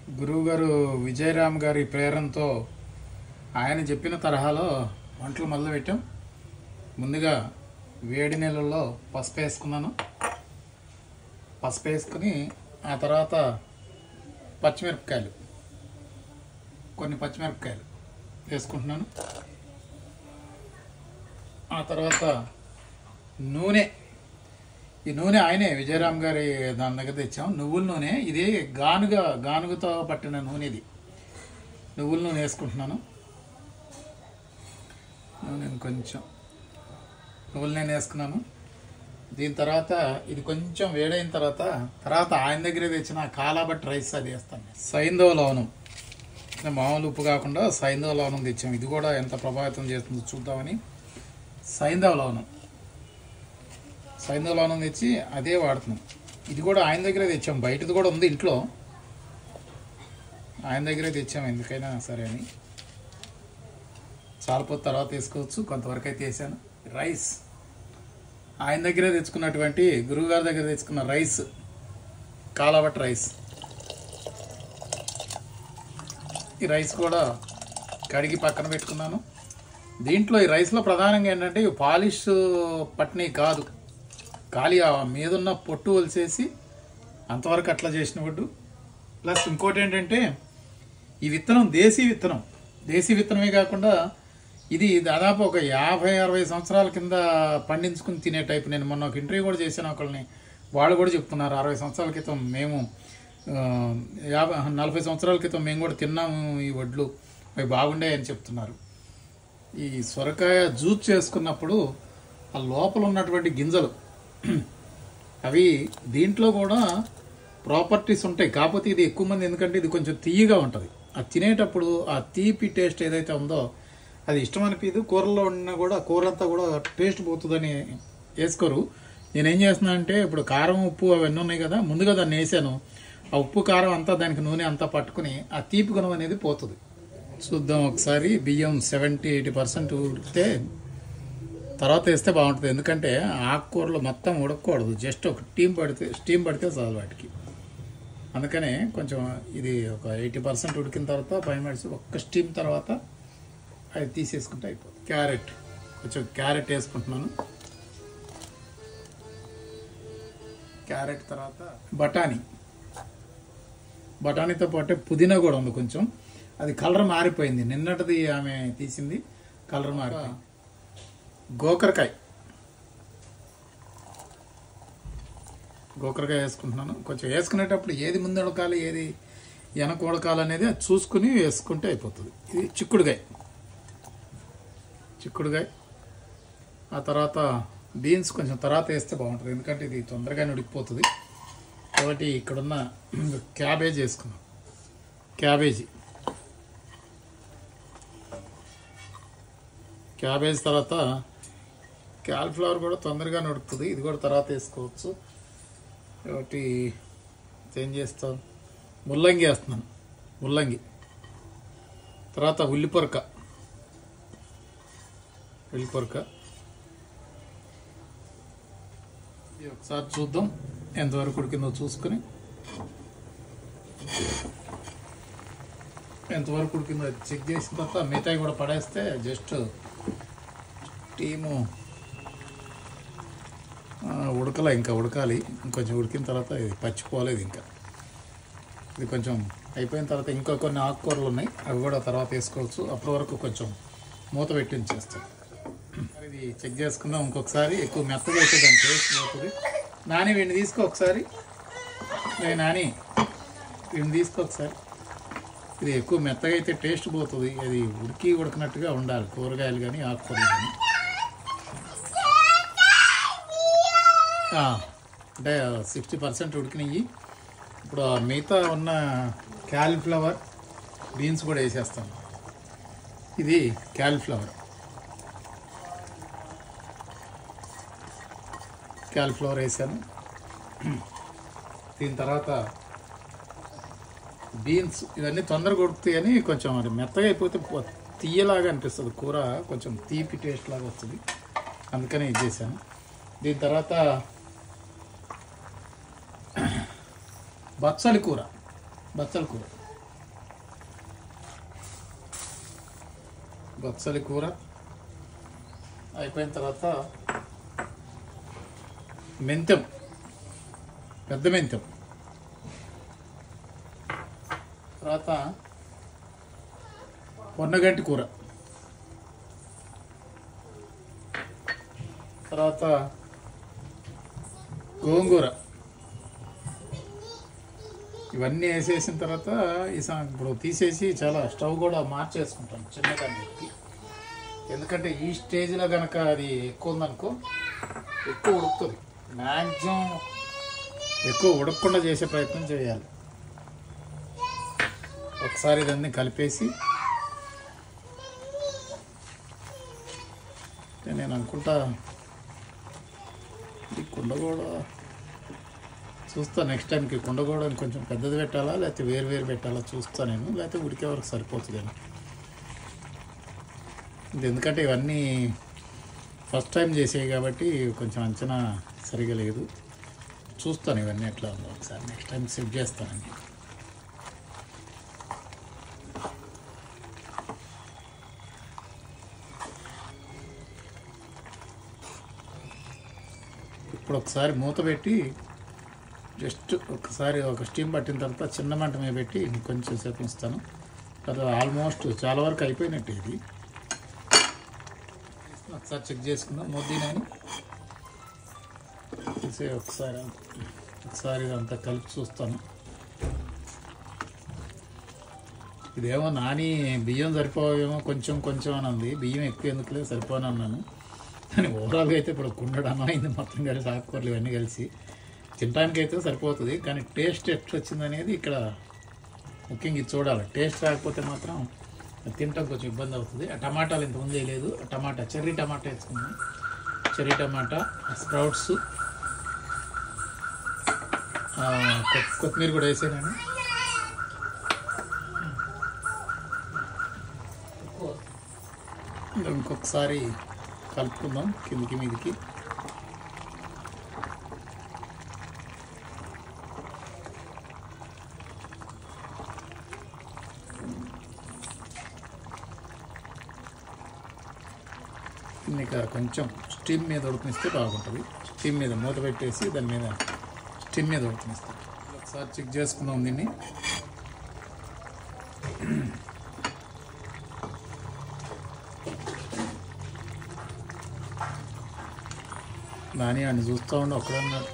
గురువుగారు విజయరామ్ గారి ప్రేరణతో ఆయన చెప్పిన తరహాలో వంటలు మొదలుపెట్టాం ముందుగా వేడి నీళ్ళల్లో పసుపు వేసుకున్నాను పసుపు వేసుకుని ఆ తర్వాత పచ్చిమిరపకాయలు కొన్ని పచ్చిమిరపకాయలు వేసుకుంటున్నాను ఆ తర్వాత నూనె ఈ నూనె ఆయనే విజయరామ్ గారి దాని దగ్గర తెచ్చాం నువ్వుల నూనె ఇది గానుగ గానుగతో పట్టిన నూనె ఇది నువ్వుల నూనె వేసుకుంటున్నాను నూనె కొంచెం నువ్వుల నూనె వేసుకున్నాను దీని తర్వాత ఇది కొంచెం వేడైన తర్వాత తర్వాత ఆయన దగ్గర తెచ్చిన కాలాబట్ రైస్ అది వేస్తాను సైంధవ లవణం అంటే మామూలు ఉప్పు కాకుండా సైంధవ లవణం తెచ్చాం ఇది కూడా ఎంత ప్రభావితం చేస్తుందో చూద్దామని సైంధవ లవణం సైంధవ లవణం తెచ్చి అదే వాడుతున్నాం ఇది కూడా ఆయన దగ్గరే తెచ్చాం బయటది కూడా ఉంది ఇంట్లో ఆయన దగ్గరే తెచ్చాం ఎందుకైనా సరే అని చాలపోతే తర్వాత వేసుకోవచ్చు కొంతవరకు అయితే వేసాను రైస్ ఆయన దగ్గరే తెచ్చుకున్నటువంటి గురువుగారి దగ్గర తెచ్చుకున్న రైస్ కాలాబట్ రైస్ ఈ రైస్ కూడా కడిగి పక్కన పెట్టుకున్నాను దీంట్లో ఈ రైస్లో ప్రధానంగా ఏంటంటే ఇవి పాలిష్ పట్ని కాదు ఖాళీ ఆ మీదున్న పొట్టు వలిసేసి అంతవరకు అట్లా చేసిన వడ్డు ప్లస్ ఇంకోటి ఏంటంటే ఈ విత్తనం దేశీ విత్తనం దేశీ విత్తనమే కాకుండా ఇది దాదాపు ఒక యాభై అరవై సంవత్సరాల కింద పండించుకుని తినే టైప్ నేను మొన్న ఒక ఇంటర్వ్యూ కూడా చేశాను ఒకళ్ళని వాళ్ళు కూడా చెప్తున్నారు అరవై సంవత్సరాల క్రితం మేము ఆ, యాభై నలభై సంవత్సరాల క్రితం మేము కూడా తిన్నాము ఈ వడ్లు అవి బాగుండాయని చెప్తున్నారు ఈ సొరకాయ జ్యూస్ చేసుకున్నప్పుడు ఆ లోపల ఉన్నటువంటి గింజలు అవి దీంట్లో కూడా ప్రాపర్టీస్ ఉంటాయి కాకపోతే ఇది ఎక్కువ మంది ఎందుకంటే ఇది కొంచెం తీయగా ఉంటుంది అది తినేటప్పుడు ఆ తీపి టేస్ట్ ఏదైతే ఉందో అది ఇష్టం అనిపించదు కూరలో ఉన్నా కూడా కూర అంతా కూడా టేస్ట్ పోతుందని వేసుకోరు నేనేం చేస్తున్నా అంటే ఇప్పుడు కారం ఉప్పు అవన్నీ ఉన్నాయి కదా ముందుగా దాన్ని వేసాను ఆ ఉప్పు కారం అంతా దానికి నూనె అంతా పట్టుకుని ఆ తీపి గుణం అనేది పోతుంది చూద్దాం ఒకసారి బియ్యం సెవెంటీ ఎయిటీ పర్సెంట్ ఉడికితే తర్వాత వేస్తే బాగుంటుంది ఎందుకంటే ఆకుకూరలు మొత్తం ఉడకకూడదు జస్ట్ ఒక టీమ్ పడితే స్టీమ్ పడితే చాలు వాటికి అందుకనే కొంచెం ఇది ఒక ఎయిటీ పర్సెంట్ ఉడికిన తర్వాత ఫైవ్ మినిట్స్ ఒక్క స్టీమ్ తర్వాత అది తీసేసుకుంటే అయిపోతుంది క్యారెట్ కొంచెం క్యారెట్ వేసుకుంటున్నాను క్యారెట్ తర్వాత బఠానీ బఠానీతో పాటు పుదీనా కూడా ఉంది కొంచెం అది కలర్ మారిపోయింది నిన్నటిది ఆమె తీసింది కలర్ మారిపోయింది గోకరకాయ గోకరకాయ వేసుకుంటున్నాను కొంచెం వేసుకునేటప్పుడు ఏది ముందు ఉడకాలి ఏది వెనక ఉడకాలి అనేది అది చూసుకుని వేసుకుంటే అయిపోతుంది ఇది చిక్కుడుకాయ చిక్కుడుకాయ ఆ తర్వాత బీన్స్ కొంచెం తర్వాత వేస్తే బాగుంటుంది ఎందుకంటే ఇది తొందరగానే ఉడికిపోతుంది కాబట్టి ఇక్కడున్న క్యాబేజ్ వేసుకున్నాం క్యాబేజీ క్యాబేజ్ తర్వాత క్యాలిఫ్లవర్ కూడా తొందరగా ఉడుకుతుంది ఇది కూడా తర్వాత వేసుకోవచ్చు ఒకటి ఏం చేస్తాం ముల్లంగి వేస్తున్నాను ముల్లంగి తర్వాత ఉల్లిపొరక ఉల్లిపొరక ఇది ఒకసారి చూద్దాం ఎంతవరకు ఉడికిందో చూసుకుని ఎంతవరకు ఉడికిందో అది చెక్ చేసిన తర్వాత మిగతాయి కూడా పడేస్తే జస్ట్ టీము ఆ, ఉడకలే ఇంకా ఉడకాలి ఇంకొంచెం ఉడికిన తర్వాత ఇది పచ్చిపోలేదు ఇంకా ఇది కొంచెం అయిపోయిన తర్వాత ఇంకా కొన్ని ఆకుకూరలు ఉన్నాయి అవి కూడా తర్వాత వేసుకోవచ్చు అప్పటి వరకు కొంచెం మూత పెట్టి ఉంచేస్తాం ఇది చెక్ చేసుకుందాం ఇంకొకసారి ఎక్కువ మెత్తగా అయితే దాని టేస్ట్ పోతుంది నాని వీడిని తీసుకో ఒకసారి నేను నాని వీడిని తీసుకో ఒకసారి ఇది ఎక్కువ మెత్తగా అయితే టేస్ట్ పోతుంది అది ఉడికి ఉడకనట్టుగా ఉండాలి కూరగాయలు కానీ ఆకుకూరలు కానీ ఆ, అంటే సిక్స్టీ పర్సెంట్ ఉడికినాయి ఇప్పుడు ఆ మిగతా ఉన్న క్యాలీఫ్లవర్ బీన్స్ కూడా వేసేస్తాను ఇది క్యాలీఫ్లవర్ క్యాలీఫ్లవర్ వేసాను దీని తర్వాత బీన్స్ ఇవన్నీ తొందరగా ఉడుకుతాయి అని కొంచెం మరి మెత్తగా అయిపోతే పో- తీయలాగా అనిపిస్తుంది కూర కొంచెం తీపి టేస్ట్ లాగా వస్తుంది అందుకనే ఇది చేశాను దీని తర్వాత బచ్చలి కూర బచ్చలి కూర బొత్సలి కూర అయిపోయిన తర్వాత మెంతం పెద్ద మెంతం తర్వాత పొన్నగంటి కూర తర్వాత గోంగూర ఇవన్నీ వేసేసిన తర్వాత ఈ సా- ఇప్పుడు తీసేసి చాలా స్టవ్ కూడా మార్చేసుకుంటాం చిన్నదానికి ఎందుకంటే ఈ స్టేజ్లో కనుక అది ఎక్కువ ఉందనుకో ఎక్కువ ఉడుకుతుంది మ్యాక్సిమం ఎక్కువ ఉడకకుండా చేసే ప్రయత్నం చేయాలి ఒకసారి ఇదన్నీ కలిపేసి నేను అనుకుంటా ఈ కుండ కూడా చూస్తా నెక్స్ట్ టైంకి కుండ కూడా కొంచెం పెద్దది పెట్టాలా లేకపోతే వేరు వేరు పెట్టాలా చూస్తా నేను లేకపోతే ఉడికే వరకు సరిపోతుందేమో ఇది ఎందుకంటే ఇవన్నీ ఫస్ట్ టైం చేసేవి కాబట్టి కొంచెం అంచనా సరిగా లేదు చూస్తాను ఇవన్నీ ఎట్లా ఉందో ఒకసారి నెక్స్ట్ టైం సెట్ చేస్తానండి ఇప్పుడు ఒకసారి మూత పెట్టి జస్ట్ ఒకసారి ఒక స్టీమ్ పట్టిన తర్వాత చిన్న మంట మీద పెట్టి కొంచెం సేపు ఉంచుతాను తర్వాత ఆల్మోస్ట్ చాలా వరకు అయిపోయినట్టు ఇది ఒకసారి చెక్ చేసుకుందాం మొద్దీనని తీసే ఒకసారి ఒకసారి ఇదంతా కలిపి చూస్తాను ఇదేమో నాని బియ్యం సరిపోవేమో కొంచెం కొంచెం అని ఉంది బియ్యం ఎక్కువ ఎందుకులే సరిపోని అన్నాను కానీ ఓవరాల్గా అయితే ఇప్పుడు కుండడం అయింది మొత్తం కలిసి ఆకుకూరలు ఇవన్నీ కలిసి తినడానికి అయితే సరిపోతుంది కానీ టేస్ట్ ఎట్లా వచ్చింది అనేది ఇక్కడ ముఖ్యంగా ఇది చూడాలి టేస్ట్ రాకపోతే మాత్రం తినటం కొంచెం ఇబ్బంది అవుతుంది ఆ టమాటాలు ఇంత ముందు వేయలేదు ఆ టమాటా చెర్రీ టమాటా వేసుకున్నాను చెర్రీ టమాటా స్ప్రౌట్స్ ఆ, కొ- కొత్తిమీర కూడా వేసాను ఇంకొకసారి కలుపుకుందాం కిందికి మీదికి ఇంకా కొంచెం స్టీమ్ మీద ఉడకనిస్తే బాగుంటుంది స్టీమ్ మీద మూత పెట్టేసి దాని మీద స్టీమ్ మీద ఉడకనిస్తాం ఒకసారి చెక్ చేసుకుందాం దీన్ని నాని అని చూస్తూ ఉండి ఒక్కడన్నాడు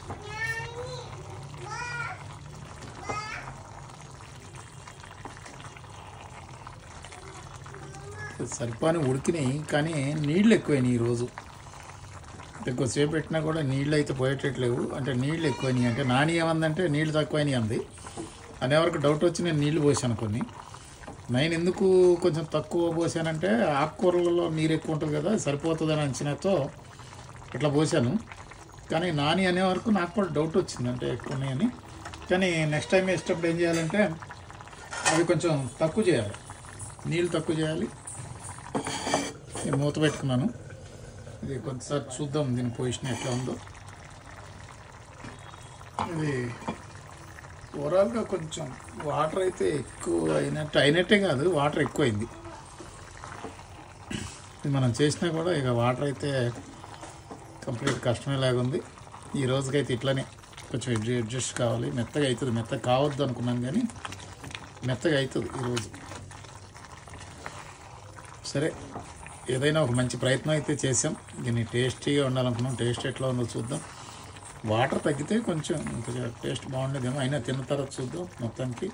సరిపాని ఉడికినాయి కానీ నీళ్ళు ఎక్కువైనాయి ఈరోజు ఎక్కువసేపు పెట్టినా కూడా నీళ్ళు అయితే పోయేటట్లేవు అంటే నీళ్ళు ఎక్కువైనాయి అంటే నాని ఏమందంటే నీళ్ళు తక్కువైనాయి అంది అనేవరకు డౌట్ వచ్చి నేను నీళ్లు పోసాను కొన్ని నేను ఎందుకు కొంచెం తక్కువ పోసానంటే ఆకుకూరలలో నీరు ఎక్కువ ఉంటుంది కదా సరిపోతుందని అంచనాతో ఇట్లా పోసాను కానీ నాని అనే వరకు నాకు కూడా డౌట్ వచ్చింది అంటే ఎక్కువ ఉన్నాయని కానీ నెక్స్ట్ టైం వేసేటప్పుడు ఏం చేయాలంటే అవి కొంచెం తక్కువ చేయాలి నీళ్ళు తక్కువ చేయాలి నేను మూత పెట్టుకున్నాను ఇది కొంతసారి చూద్దాం దీని పొజిషన్ ఎట్లా ఉందో ఇది ఓవరాల్గా కొంచెం వాటర్ అయితే ఎక్కువ అయినట్టు అయినట్టే కాదు వాటర్ ఎక్కువైంది ఇది మనం చేసినా కూడా ఇక వాటర్ అయితే కంప్లీట్ కష్టమే లాగుంది ఈ రోజుకైతే ఇట్లానే కొంచెం అడ్జ- అడ్జస్ట్ కావాలి మెత్తగా అవుతుంది మెత్తగా కావద్దు అనుకున్నాను కానీ మెత్తగా అవుతుంది ఈరోజు సరే ఏదైనా ఒక మంచి ప్రయత్నం అయితే చేసాం దీన్ని టేస్టీగా ఉండాలనుకున్నాం టేస్ట్ ఎట్లా ఉందో చూద్దాం వాటర్ తగ్గితే కొంచెం కొంచెం టేస్ట్ బాగుండేదేమో అయినా తిన్న తర్వాత చూద్దాం మొత్తానికి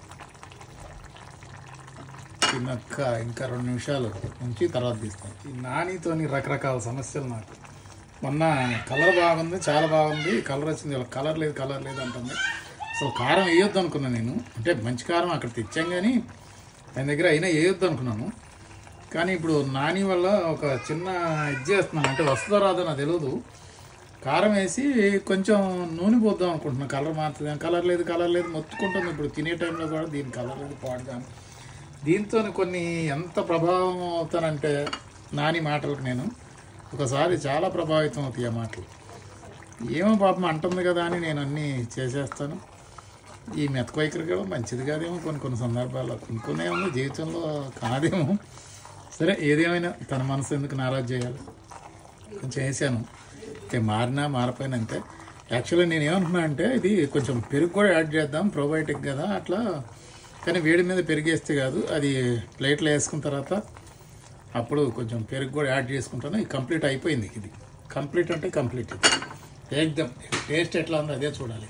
తిన్నాక ఇంకా రెండు నిమిషాలు ఉంచి తర్వాత తీస్తాం ఈ నానితోని రకరకాల సమస్యలు నాకు మొన్న కలర్ బాగుంది చాలా బాగుంది కలర్ వచ్చింది ఇలా కలర్ లేదు కలర్ లేదు అంటుంది అసలు కారం వేయొద్దు అనుకున్నాను నేను అంటే మంచి కారం అక్కడ తెచ్చాం కానీ ఆయన దగ్గర అయినా వేయొద్దు అనుకున్నాను కానీ ఇప్పుడు నాని వల్ల ఒక చిన్న ఇది చేస్తున్నాను అంటే వస్తుందో రాదో నాకు తెలియదు కారం వేసి కొంచెం నూనె పోద్దాం అనుకుంటున్నాను కలర్ మారుతుంది కలర్ లేదు కలర్ లేదు మొత్తుకుంటుంది ఇప్పుడు తినే టైంలో కూడా దీని కలర్ లేదు పాడుదాం దీంతో కొన్ని ఎంత ప్రభావం అవుతానంటే నాని మాటలకు నేను ఒకసారి చాలా ప్రభావితం అవుతాయి ఆ మాటలు ఏమో పాపం అంటుంది కదా అని నేను అన్నీ చేసేస్తాను ఈ మెతక వైఖరి కూడా మంచిది కాదేమో కొన్ని కొన్ని సందర్భాల్లో కొన్ని కొన్ని ఏమో జీవితంలో కాదేమో సరే ఏదేమైనా తన మనసు ఎందుకు నారాజ్ చేయాలి కొంచెం వేసాను అంటే మారినా మారిపోయినా అంతే యాక్చువల్గా నేను ఏమంటున్నా అంటే ఇది కొంచెం పెరుగు కూడా యాడ్ చేద్దాం ప్రోబయోటిక్ కదా అట్లా కానీ వేడి మీద పెరిగేస్తే కాదు అది ప్లేట్లో వేసుకున్న తర్వాత అప్పుడు కొంచెం పెరుగు కూడా యాడ్ చేసుకుంటాను ఇది కంప్లీట్ అయిపోయింది ఇది కంప్లీట్ అంటే కంప్లీట్ ఇది ఏకదమ్ టేస్ట్ ఎట్లా ఉందో అదే చూడాలి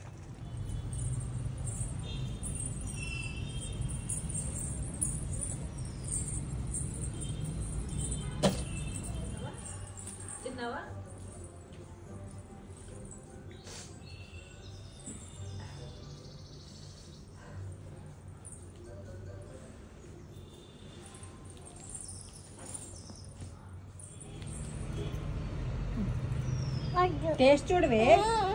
తిన్నావా టేస్ట్ చూడవే